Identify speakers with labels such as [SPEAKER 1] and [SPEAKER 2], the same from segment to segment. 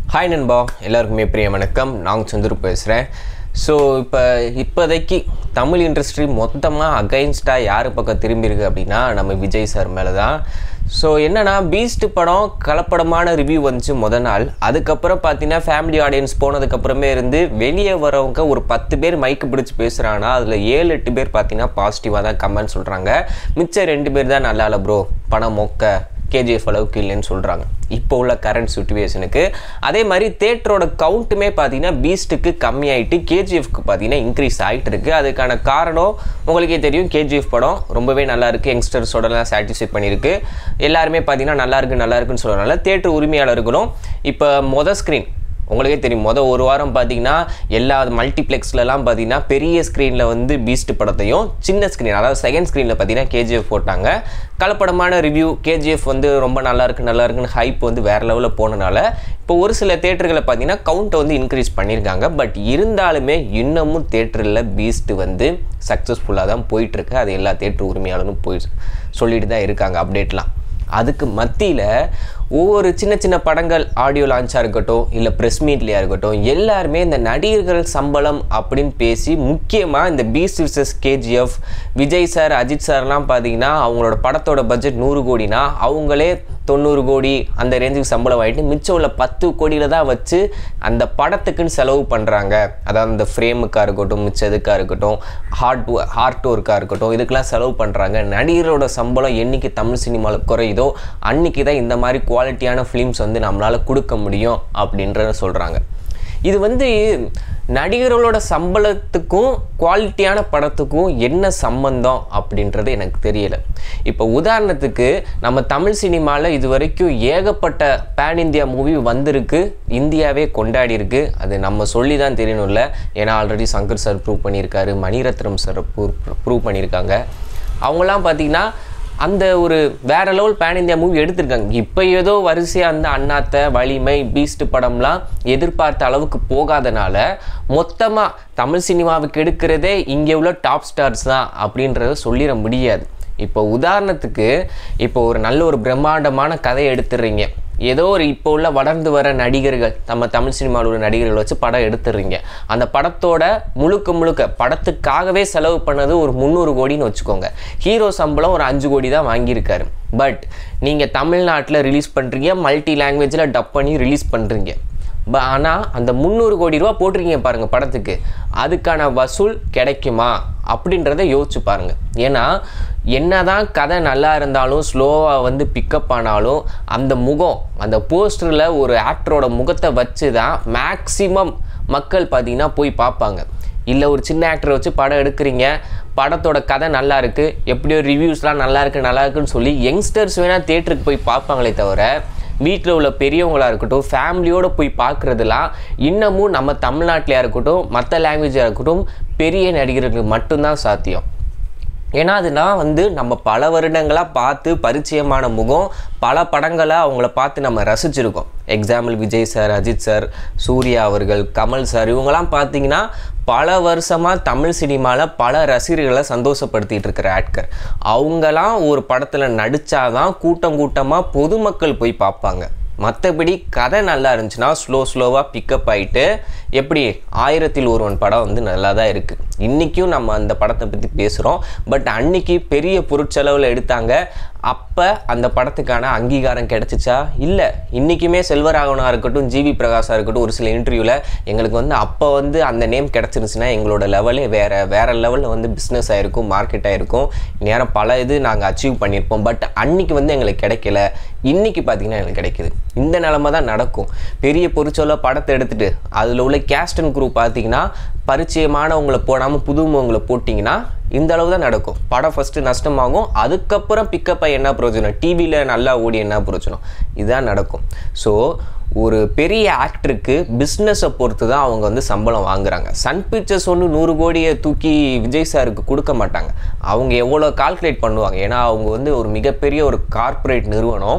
[SPEAKER 1] Hi நண்பா எல்லாருக்குமே பிரிய வணக்கம் நான் சந்துரு பேசுகிறேன் ஸோ இப்போ இப்போதைக்கு தமிழ் இண்டஸ்ட்ரி மொத்தமாக அகைன்ஸ்டாக யார் பக்கம் திரும்பியிருக்கு அப்படின்னா நம்ம விஜய் சார் மேலே தான் ஸோ என்னென்னா பீஸ்ட் படம் கலப்படமான ரிவ்யூ வந்துச்சு முத நாள் அதுக்கப்புறம் பார்த்தீங்கன்னா ஃபேமிலி ஆடியன்ஸ் போனதுக்கப்புறமே இருந்து வெளியே வரவங்க ஒரு பத்து பேர் மைக்கு பிடிச்சி பேசுகிறாங்கன்னா அதில் ஏழு எட்டு பேர் பார்த்தீங்கன்னா பாசிட்டிவாக தான் கமெண்ட் சொல்கிறாங்க மிச்சம் ரெண்டு பேர் தான் நல்லா இல்லை ப்ரோ பணம் மொக்க கேஜிஎஃப் அளவுக்கு இல்லைன்னு சொல்கிறாங்க இப்போ உள்ள கரண்ட் சுச்சுவேஷனுக்கு அதே மாதிரி தேட்டரோட கவுண்ட்டுமே பார்த்தீங்கன்னா பீஸ்ட்டுக்கு கம்மியாயிட்டு கேஜிஎஃப்க்கு பார்த்தீங்கன்னா இன்க்ரீஸ் ஆகிட்டு இருக்கு அதுக்கான காரணம் உங்களுக்கே தெரியும் கேஜிஎஃப் படம் ரொம்பவே நல்லா இருக்குது யங்ஸ்டர்ஸோடலாம் சாட்டிஸ்ஃபை பண்ணியிருக்கு எல்லாருமே பார்த்தீங்கன்னா நல்லா இருக்கு நல்லா இருக்குன்னு சொல்கிறனால தேட்டர் உரிமையாளர்களும் இப்போ மொதல் ஸ்க்ரீன் உங்களுக்கே தெரியும் மொதல் ஒரு வாரம் பார்த்தீங்கன்னா எல்லா மல்டிப்ளெக்ஸ்லலாம் பார்த்தீங்கன்னா பெரிய ஸ்க்ரீனில் வந்து பீஸ்ட் படத்தையும் சின்ன ஸ்க்ரீன் அதாவது செகண்ட் ஸ்க்ரீனில் பார்த்தீங்கன்னா கேஜிஎஃப் போட்டாங்க கலப்படமான ரிவ்யூ கேஜிஎஃப் வந்து ரொம்ப நல்லா இருக்கு நல்லா இருக்குன்னு ஹைப் வந்து வேறு லெவலில் போனனால இப்போ ஒரு சில தேட்டர்களை பார்த்தீங்கன்னா கவுண்ட்டை வந்து இன்க்ரீஸ் பண்ணியிருக்காங்க பட் இருந்தாலுமே இன்னமும் தேட்டரில் பீஸ்ட் வந்து சக்ஸஸ்ஃபுல்லாக தான் போயிட்டுருக்கு அது எல்லா தேட்டர் உரிமையாளரும் போய் சொல்லிட்டு தான் இருக்காங்க அப்டேட்லாம் அதுக்கு மத்தியில் ஒவ்வொரு சின்ன சின்ன படங்கள் ஆடியோ லான்ச்சாக இருக்கட்டும் இல்லை ப்ரெஸ் மீட்லையாக இருக்கட்டும் எல்லாருமே இந்த நடிகர்கள் சம்பளம் அப்படின்னு பேசி முக்கியமாக இந்த பீஸ் விசஸ் கேஜிஎஃப் விஜய் சார் அஜித் சார்லாம் பார்த்தீங்கன்னா அவங்களோட படத்தோட பட்ஜெட் நூறு கோடினா அவங்களே தொண்ணூறு கோடி அந்த ரேஞ்சுக்கு சம்பளம் ஆகிட்டு மிச்சம் உள்ள பத்து கோடியில் தான் வச்சு அந்த படத்துக்குன்னு செலவு பண்ணுறாங்க அதாவது அந்த ஃப்ரேமுக்காக இருக்கட்டும் மிச்சதுக்காக இருக்கட்டும் ஹார்ட் ஹார்ட் ஒர்க்காக இருக்கட்டும் இதுக்கெல்லாம் செலவு பண்ணுறாங்க நடிகரோட சம்பளம் என்னைக்கு தமிழ் சினிமாவில் குறையுதோ அன்னைக்கு தான் இந்த மாதிரி குவாலிட்டியான ஃபிலிம்ஸ் வந்து நம்மளால் கொடுக்க முடியும் அப்படின்றத சொல்கிறாங்க இது வந்து நடிகர்களோட சம்பளத்துக்கும் குவாலிட்டியான படத்துக்கும் என்ன சம்பந்தம் அப்படின்றது எனக்கு தெரியல இப்போ உதாரணத்துக்கு நம்ம தமிழ் சினிமாவில் இது வரைக்கும் ஏகப்பட்ட பேன் இந்தியா மூவி வந்திருக்கு இந்தியாவே கொண்டாடி இருக்கு அது நம்ம சொல்லி தான் தெரியணும்ல ஏன்னா ஆல்ரெடி சங்கர் சார் ப்ரூவ் பண்ணியிருக்காரு மணிரத்னம் சார் ப்ரூவ் ப்ரூவ் பண்ணியிருக்காங்க அவங்களாம் பார்த்தீங்கன்னா அந்த ஒரு வேற லெவல் பேன் இந்தியா மூவி எடுத்திருக்காங்க இப்போ ஏதோ வரிசையாக அந்த அண்ணாத்த வலிமை பீஸ்ட் படம்லாம் எதிர்பார்த்த அளவுக்கு போகாதனால மொத்தமாக தமிழ் சினிமாவுக்கு எடுக்கிறதே இங்கே உள்ள டாப் ஸ்டார்ஸ் தான் அப்படின்றத சொல்லிட முடியாது இப்போ உதாரணத்துக்கு இப்போ ஒரு நல்ல ஒரு பிரம்மாண்டமான கதையை எடுத்துடுறீங்க ஏதோ ஒரு இப்போ உள்ள வளர்ந்து வர நடிகர்கள் நம்ம தமிழ் சினிமாவில் உள்ள நடிகர்கள் வச்சு படம் எடுத்துடுறீங்க அந்த படத்தோட முழுக்க முழுக்க படத்துக்காகவே செலவு பண்ணது ஒரு முந்நூறு கோடின்னு வச்சுக்கோங்க ஹீரோ சம்பளம் ஒரு அஞ்சு கோடி தான் வாங்கியிருக்காரு பட் நீங்கள் தமிழ்நாட்டில் ரிலீஸ் பண்ணுறீங்க மல்டி லாங்குவேஜில் டப் பண்ணி ரிலீஸ் பண்ணுறீங்க ப ஆனால் அந்த முந்நூறு கோடி ரூபா போட்டிருக்கீங்க பாருங்கள் படத்துக்கு அதுக்கான வசூல் கிடைக்குமா அப்படின்றத யோசிச்சு பாருங்கள் ஏன்னா என்னதான் கதை நல்லா இருந்தாலும் ஸ்லோவாக வந்து பிக்கப் ஆனாலும் அந்த முகம் அந்த போஸ்டரில் ஒரு ஆக்டரோட முகத்தை வச்சு தான் மேக்சிமம் மக்கள் பார்த்தீங்கன்னா போய் பார்ப்பாங்க இல்லை ஒரு சின்ன ஆக்டரை வச்சு படம் எடுக்கிறீங்க படத்தோட கதை நல்லா இருக்குது எப்படியோ ரிவ்யூஸ்லாம் நல்லா இருக்குது நல்லா இருக்குன்னு சொல்லி யங்ஸ்டர்ஸ் வேணால் தேட்டருக்கு போய் பார்ப்பாங்களே தவிர வீட்டில் உள்ள பெரியவங்களாக இருக்கட்டும் ஃபேமிலியோடு போய் பார்க்குறதுலாம் இன்னமும் நம்ம தமிழ்நாட்டிலையாக இருக்கட்டும் மற்ற லாங்குவேஜாக இருக்கட்டும் பெரிய நடிகர்களுக்கு மட்டும்தான் சாத்தியம் ஏன்னா அதுதான் வந்து நம்ம பல வருடங்களாக பார்த்து பரிச்சயமான முகம் பல படங்களை அவங்கள பார்த்து நம்ம ரசிச்சிருக்கோம் example Vijay sir Ajith sir Suriya அவர்கள் கமல் சார் இவங்கெல்லாம் பார்த்தீங்கன்னா பல வருஷமாக தமிழ் சினிமாவில் பல ரசிகர்களை சந்தோஷப்படுத்திட்டு இருக்கிற ஆட்கர் அவங்களாம் ஒரு படத்தில் நடித்தாதான் கூட்டம் கூட்டமாக பொதுமக்கள் போய் பார்ப்பாங்க மற்றபடி கதை நல்லா இருந்துச்சுன்னா ஸ்லோ ஸ்லோவாக பிக்கப் ஆகிட்டு எப்படி ஆயிரத்தில் ஒருவன் படம் வந்து நல்லா தான் இருக்குது இன்றைக்கும் நம்ம அந்த படத்தை பற்றி பேசுகிறோம் பட் அன்னைக்கு பெரிய பொருட்செலவில் எடுத்தாங்க அப்போ அந்த படத்துக்கான அங்கீகாரம் கிடச்சிச்சா இல்லை இன்றைக்குமே செல்வராகவனாக இருக்கட்டும் ஜிவி பிரகாஷாக இருக்கட்டும் ஒரு சில இன்டர்வியூவில் எங்களுக்கு வந்து அப்போ வந்து அந்த நேம் கிடச்சிருந்துச்சுன்னா எங்களோட லெவலே வேறு வேறு லெவலில் வந்து பிஸ்னஸ் ஆகிருக்கும் மார்க்கெட் ஆகிருக்கும் நேரம் பல இது நாங்கள் அச்சீவ் பண்ணியிருப்போம் பட் அன்னைக்கு வந்து எங்களுக்கு கிடைக்கல இன்றைக்கி பார்த்திங்கன்னா எங்களுக்கு கிடைக்குது இந்த நிலமை தான் நடக்கும் பெரிய பொறிச்சொல்ல படத்தை எடுத்துகிட்டு அதில் உள்ள கேஸ்ட் அண்ட் குரூப் பார்த்தீங்கன்னா பரிச்சயமானவங்களை போடாமல் புதுமுகங்களை போட்டிங்கன்னா இந்த அளவு தான் நடக்கும் படம் ஃபஸ்ட்டு நஷ்டமாகும் அதுக்கப்புறம் பிக்கப் ஆகி என்ன பிரயோஜனம் டிவியில் நல்லா ஓடி என்ன பிரயோஜனம் இதுதான் நடக்கும் ஸோ ஒரு பெரிய ஆக்டருக்கு பிஸ்னஸை பொறுத்து தான் அவங்க வந்து சம்பளம் வாங்குறாங்க சன் பிக்சர்ஸ் ஒன்று நூறு கோடியை தூக்கி விஜய் சாருக்கு கொடுக்க மாட்டாங்க அவங்க எவ்வளோ கால்குலேட் பண்ணுவாங்க ஏன்னா அவங்க வந்து ஒரு மிகப்பெரிய ஒரு கார்ப்பரேட் நிறுவனம்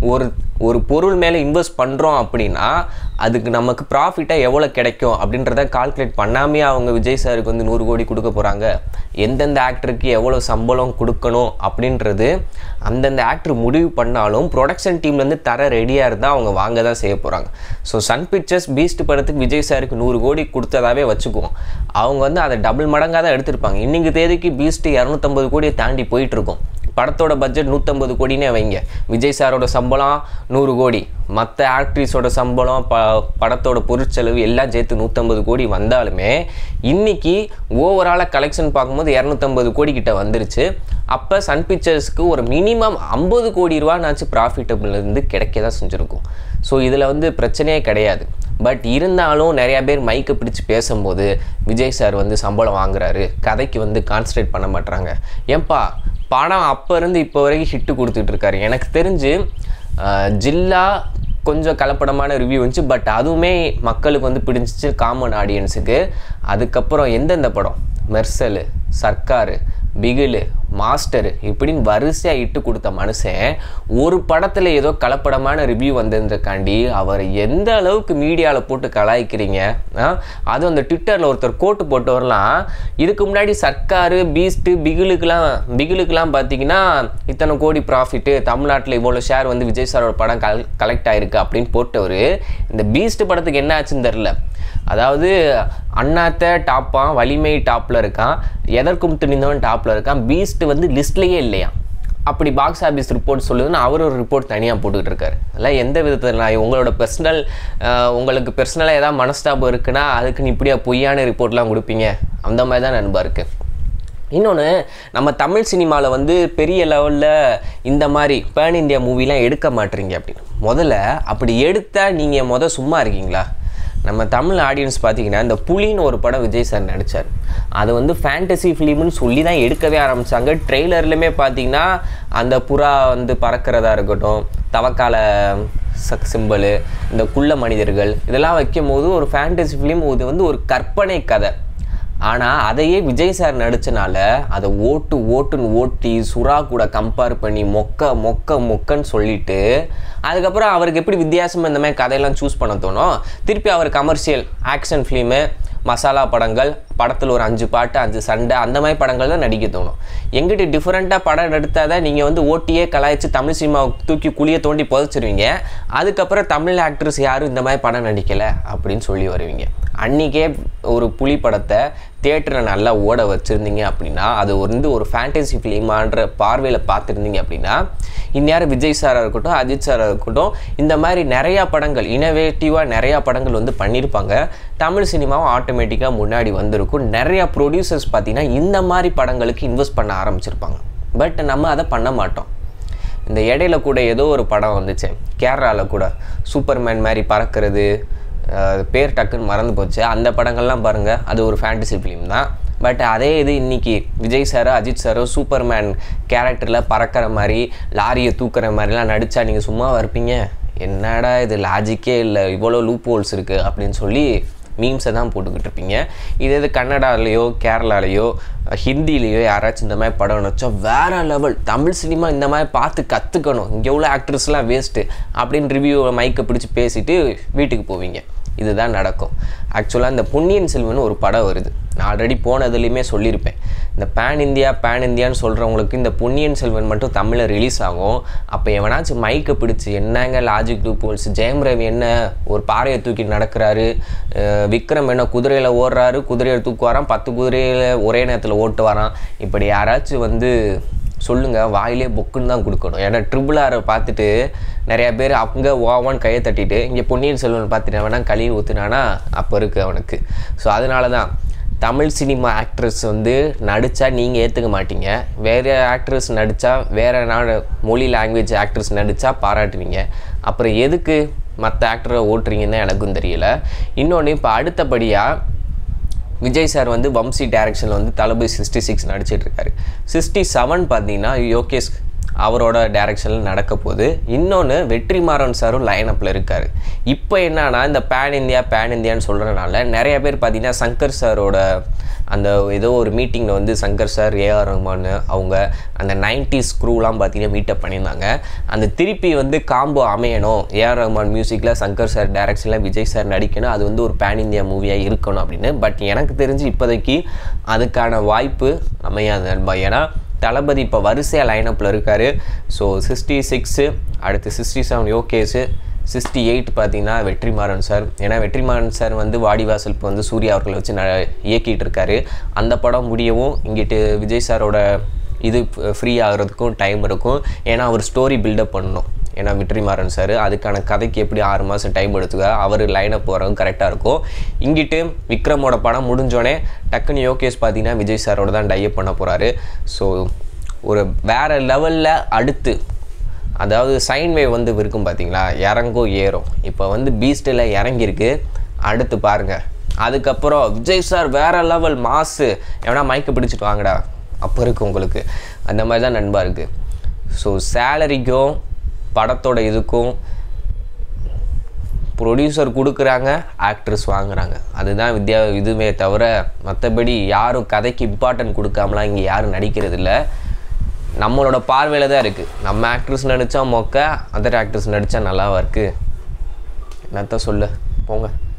[SPEAKER 1] ஒரு ஒரு பொருள் மேலே இன்வெஸ்ட் பண்ணுறோம் அப்படின்னா அதுக்கு நமக்கு ப்ராஃபிட்டாக எவ்வளோ கிடைக்கும் அப்படின்றத கால்குலேட் பண்ணாமே அவங்க விஜய் சாருக்கு வந்து நூறு கோடி கொடுக்க போகிறாங்க எந்தெந்த ஆக்டருக்கு எவ்வளோ சம்பளம் கொடுக்கணும் அப்படின்றது அந்தந்த ஆக்டர் முடிவு பண்ணாலும் ப்ரொடக்ஷன் டீம்லேருந்து தர ரெடியாக இருந்தால் அவங்க வாங்க தான் செய்ய போகிறாங்க ஸோ சன் பிக்சர்ஸ் பீஸ்ட் படத்துக்கு விஜய் சாருக்கு நூறு கோடி கொடுத்ததாவே வச்சுக்குவோம் அவங்க வந்து அதை டபுள் மடங்காக தான் எடுத்திருப்பாங்க இன்றைக்கி தேதிக்கு பீஸ்ட் இரநூத்தம்பது கோடியை தாண்டி போயிட்டுருக்கோம் படத்தோட பட்ஜெட் நூற்றம்பது கோடினே வைங்க விஜய் சாரோட சம்பளம் நூறு கோடி மற்ற ஆக்ட்ரிஸோட சம்பளம் ப படத்தோட பொருட்செலவு எல்லாம் சேர்த்து நூற்றம்பது கோடி வந்தாலுமே இன்னைக்கு ஓவராலாக கலெக்ஷன் பார்க்கும்போது இரநூத்தம்பது கோடி கிட்ட வந்துருச்சு அப்போ சன் பிக்சர்ஸ்க்கு ஒரு மினிமம் ஐம்பது கோடி ரூபானாச்சும் ப்ராஃபிட்டபிள்லேருந்து கிடைக்க தான் செஞ்சுருக்கும் ஸோ இதில் வந்து பிரச்சனையே கிடையாது பட் இருந்தாலும் நிறையா பேர் மைக்கை பிடிச்சு பேசும்போது விஜய் சார் வந்து சம்பளம் வாங்குறாரு கதைக்கு வந்து கான்சன்ட்ரேட் பண்ண மாட்றாங்க ஏன்பா படம் அப்போ இருந்து இப்போ வரைக்கும் ஹிட்டு கொடுத்துட்ருக்காரு எனக்கு தெரிஞ்சு ஆஹ், ஜில்லா கொஞ்சம் கலப்படமான ரிவ்யூ வந்துச்சு பட் அதுவுமே மக்களுக்கு வந்து பிடிச்சிச்சு காமன் ஆடியன்ஸுக்கு அதுக்கப்புறம் எந்தெந்த படம் மெர்சலு சர்க்காரு பிகிலு மாஸ்டர் இப்படின்னு வரிசையாக இட்டு கொடுத்த மனுஷன் ஒரு படத்தில் ஏதோ கலப்படமான ரிவ்யூ வந்திருந்தக்காண்டி அவர் எந்த அளவுக்கு மீடியாவில் போட்டு கலாய்க்கிறீங்க ஆ? அதுவும் அந்த ட்விட்டரில் ஒருத்தர் கோட்டு போட்டவரெலாம் இதுக்கு முன்னாடி சர்க்காரு பீஸ்ட்டு பிகிலுக்கெலாம் பிகிலுக்கெலாம் பார்த்தீங்கன்னா இத்தனை கோடி ப்ராஃபிட்டு தமிழ்நாட்டில் இவ்வளோ ஷேர் வந்து விஜய் சாரோட படம் கல் கலெக்ட் ஆயிருக்கு அப்படின்னு போட்டவர் இந்த பீஸ்ட் படத்துக்கு என்ன ஆச்சுன்னு தெரில அதாவது அண்ணாத்த டாப்பான் வலிமை டாப்பில் இருக்கான் எதற்கும் துணிந்தவன் டாப்பில் இருக்கான் பீஸ்ட் வந்து லிஸ்ட்லேயே இல்லையா அப்படி பாக்ஸ் ஆஃபீஸ் ரிப்போர்ட் சொல்லுதுன்னு அவர் ஒரு ரிப்போர்ட் தனியாக போட்டுக்கிட்டு இருக்காரு அதெல்லாம் எந்த விதத்தில் நான் உங்களோட பர்சனல் உங்களுக்கு பர்சனலாக ஏதாவது மனஸ்தாபம் இருக்குன்னா அதுக்கு நீ இப்படியா பொய்யான ரிப்போர்ட்லாம் கொடுப்பீங்க அந்த மாதிரி தான் நண்பா இருக்குது இன்னொன்று நம்ம தமிழ் சினிமாவில் வந்து பெரிய லெவலில் இந்த மாதிரி பேன் இந்தியா மூவிலாம் எடுக்க மாட்டீங்க அப்படின்னு முதல்ல அப்படி எடுத்தால் நீங்கள் முத சும்மா இருக்கீங்களா நம்ம தமிழ் ஆடியன்ஸ் பார்த்தீங்கன்னா இந்த புலின்னு ஒரு படம் விஜய் சார் நடித்தார் அது வந்து ஃபேண்டசி ஃபிலிம்னு சொல்லி தான் எடுக்கவே ஆரம்பித்தாங்க ட்ரெய்லர்லையுமே பார்த்தீங்கன்னா அந்த புறா வந்து பறக்கிறதா இருக்கட்டும் தவக்கால சக் சிம்பலு இந்த குள்ள மனிதர்கள் இதெல்லாம் வைக்கும் போது ஒரு ஃபேண்டசி ஃபிலிம் இது வந்து ஒரு கற்பனை கதை ஆனால் அதையே விஜய் சார் நடிச்சனால அதை ஓட்டு ஓட்டுன்னு ஓட்டி சுறா கூட கம்பேர் பண்ணி மொக்க மொக்க மொக்கன்னு சொல்லிட்டு அதுக்கப்புறம் அவருக்கு எப்படி வித்தியாசமாக இந்த மாதிரி கதையெல்லாம் சூஸ் பண்ண தோணும் திருப்பி அவர் கமர்ஷியல் ஆக்ஷன் ஃபிலிமு மசாலா படங்கள் படத்தில் ஒரு அஞ்சு பாட்டு அஞ்சு சண்டை அந்த மாதிரி படங்கள் தான் நடிக்க தோணும் எங்கிட்ட டிஃப்ரெண்ட்டாக படம் எடுத்தால் தான் நீங்கள் வந்து ஓட்டியே கலாய்ச்சி தமிழ் சினிமாவை தூக்கி குழியை தோண்டி புதைச்சிருவீங்க அதுக்கப்புறம் தமிழ் ஆக்ட்ரஸ் யாரும் இந்த மாதிரி படம் நடிக்கலை அப்படின்னு சொல்லி வருவீங்க அன்றைக்கே ஒரு புலி படத்தை தேட்டரில் நல்லா ஓட வச்சுருந்தீங்க அப்படின்னா அது வந்து ஒரு ஃபேண்டசி ஃபிலிமான்ற பார்வையில் பார்த்துருந்தீங்க அப்படின்னா இந்நேரம் விஜய் சாராக இருக்கட்டும் அஜித் சாராக இருக்கட்டும் இந்த மாதிரி நிறையா படங்கள் இனோவேட்டிவாக நிறையா படங்கள் வந்து பண்ணியிருப்பாங்க தமிழ் சினிமாவும் ஆட்டோமேட்டிக்காக முன்னாடி வந்திருக்கும் நிறையா ப்ரொடியூசர்ஸ் பார்த்தீங்கன்னா இந்த மாதிரி படங்களுக்கு இன்வெஸ்ட் பண்ண ஆரம்பிச்சிருப்பாங்க பட் நம்ம அதை பண்ண மாட்டோம் இந்த இடையில கூட ஏதோ ஒரு படம் வந்துச்சு கேரளாவில் கூட சூப்பர்மேன் மாதிரி பறக்கிறது அஹ் பேர் டக்குன்னு மறந்து போச்சு அந்த படங்கள்லாம் பாருங்கள் அது ஒரு ஃபேண்டசி ஃபிலிம் தான் பட் அதே இது இன்னைக்கு விஜய் சாரோ அஜித் சாரோ சூப்பர்மேன் கேரக்டரில் பறக்கிற மாதிரி லாரியை தூக்குற மாதிரிலாம் நடித்தா நீங்கள் சும்மா இருப்பீங்க என்னடா இது லாஜிக்கே இல்லை இவ்வளோ லூப் ஹோல்ஸ் இருக்குது அப்படின்னு சொல்லி மீம்ஸை தான் போட்டுக்கிட்டு இருப்பீங்க இதே இது கன்னடாலேயோ கேரளாலேயோ ஹிந்திலேயோ யாராச்சும் இந்த மாதிரி படம் வச்சா வேற லெவல் தமிழ் சினிமா இந்த மாதிரி பார்த்து கற்றுக்கணும் இங்கே உள்ள ஆக்ட்ரஸ்லாம் வேஸ்ட்டு அப்படின்னு ரிவ்யூ மைக்கை பிடிச்சி பேசிட்டு வீட்டுக்கு போவீங்க இதுதான் நடக்கும் ஆக்சுவலாக இந்த பொன்னியின் செல்வன் ஒரு படம் வருது நான் ஆல்ரெடி போனதுலேயுமே சொல்லியிருப்பேன் இந்த பேன் இந்தியா பேன் இந்தியான்னு சொல்கிறவங்களுக்கு இந்த பொன்னியின் செல்வன் மட்டும் தமிழில் ரிலீஸ் ஆகும் அப்போ எவனாச்சும் மைக்கை பிடிச்சி என்னங்க லாஜிக் டூ போல்ஸ் ஜெயம் ரவி என்ன ஒரு பாறையை தூக்கி நடக்கிறாரு அஹ் விக்ரம் என்ன குதிரையில் ஓடுறாரு குதிரையை தூக்குவாராம் பத்து குதிரையில் ஒரே நேரத்தில் ஓட்டு வரான் இப்படி யாராச்சும் வந்து சொல்லுங்கள் வாயிலே பொக்குன்னு தான் கொடுக்கணும் ஏன்னா ட்ரிபிள் ஆரை பார்த்துட்டு நிறையா பேர் அங்கே ஓவான்னு கையை தட்டிட்டு இங்கே பொன்னியின் செல்வன் பார்த்துட்டு வேணா கழுவி ஊற்றுனானா அப்போ இருக்குது அவனுக்கு ஸோ அதனால தான் தமிழ் சினிமா ஆக்ட்ரஸ் வந்து நடித்தா நீங்கள் ஏற்றுக்க மாட்டீங்க வேறு ஆக்ட்ரஸ் நடித்தா வேறு நாடு மொழி லாங்குவேஜ் ஆக்ட்ரஸ் நடித்தா பாராட்டுவீங்க அப்புறம் எதுக்கு மற்ற ஆக்டரை ஓட்டுறீங்கன்னு எனக்கும் தெரியல இன்னொன்று இப்போ அடுத்தபடியாக விஜய் சார் வந்து வம்சி டைரக்ஷனில் வந்து தளபதி சிக்ஸ்டி சிக்ஸ் நடிச்சிட்டு இருக்காரு சிக்ஸ்டி செவன் பார்த்தீங்கன்னா யோகேஷ் அவரோட டைரக்ஷனில் நடக்க போகுது இன்னொன்று வெற்றிமாறன் சாரும் லைனப்பில் இருக்கார் இப்போ என்னன்னா இந்த பேன் இந்தியா பேன் இந்தியான்னு சொல்கிறனால நிறைய பேர் பார்த்தீங்கன்னா சங்கர் சாரோட அந்த ஏதோ ஒரு மீட்டிங்கில் வந்து சங்கர் சார் ஏஆர் ரஹ்மான் அவங்க அந்த நைன்டிஸ் ஸ்க்ரூலாம் பார்த்தீங்கன்னா மீட்டப் பண்ணியிருந்தாங்க அந்த திருப்பி வந்து காம்போ அமையணும் ஏஆர் ரஹ்மான் மியூசிக்கில் சங்கர் சார் டைரக்ஷனில் விஜய் சார் நடிக்கணும் அது வந்து ஒரு பேன் இந்தியா மூவியாக இருக்கணும் அப்படின்னு பட் எனக்கு தெரிஞ்சு இப்போதைக்கு அதுக்கான வாய்ப்பு அமையாது நண்பா ஏன்னா தளபதி இப்போ வரிசையாக லைனப்பில் இருக்கார் ஸோ சிக்ஸ்டி சிக்ஸு அடுத்து sixty seven Yogesh sixty eight பார்த்தீங்கன்னா வெற்றிமாறன் சார் ஏன்னா வெற்றிமாறன் சார் வந்து வாடிவாசல் இப்போ வந்து சூர்யா அவர்களை வச்சு ந இயக்கிட்டு இருக்காரு அந்த படம் முடியவும் இங்கிட்டு விஜய் சாரோட இது ஃப்ரீ ஆகிறதுக்கும் டைம் இருக்கும் ஏன்னா அவர் ஸ்டோரி பில்டப் பண்ணணும் ஏன்னா வெற்றிமாறன் சார் அதுக்கான கதைக்கு எப்படி ஆறு மாதம் டைம் எடுத்துக்க அவர் லைனப் போகிறவங்க கரெக்டாக இருக்கும் இங்கிட்டு விக்ரமோட படம் முடிஞ்சோடனே டக்குன்னு யோகேஷ் பார்த்தீங்கன்னா விஜய் சாரோட தான் டைப் பண்ண போகிறாரு ஸோ ஒரு வேறு லெவலில் அடுத்து அதாவது சைன் வேவ் வந்து இருக்கும் பார்த்தீங்களா இறங்கும் ஏறும் இப்போ வந்து பீஸ்டில் இறங்கியிருக்கு அடுத்து பாருங்கள் அதுக்கப்புறம் விஜய் சார் வேற லெவல் மாசு எவனா மைக்கு பிடிச்சிட்டு வாங்கடா அப்போ இருக்குது உங்களுக்கு அந்த மாதிரி தான் நண்பா இருக்குது ஸோ சேலரிக்கும் படத்தோட இதுக்கும் ப்ரொடியூசர் கொடுக்குறாங்க ஆக்ட்ரஸ் வாங்குறாங்க அதுதான் வித்யா இதுவே தவிர மற்றபடி யாரும் கதைக்கு இம்பார்ட்டன்ட் கொடுக்காமலாம் இங்கே யாரும் நடிக்கிறது இல்லை நம்மளோட பார்வையில் தான் இருக்குது நம்ம ஆக்ட்ரஸ் நடித்தா மொக்க அதர் ஆக்ட்ரஸ் நடித்தா நல்லாவா இருக்குது என்னத்த சொல்ல போங்க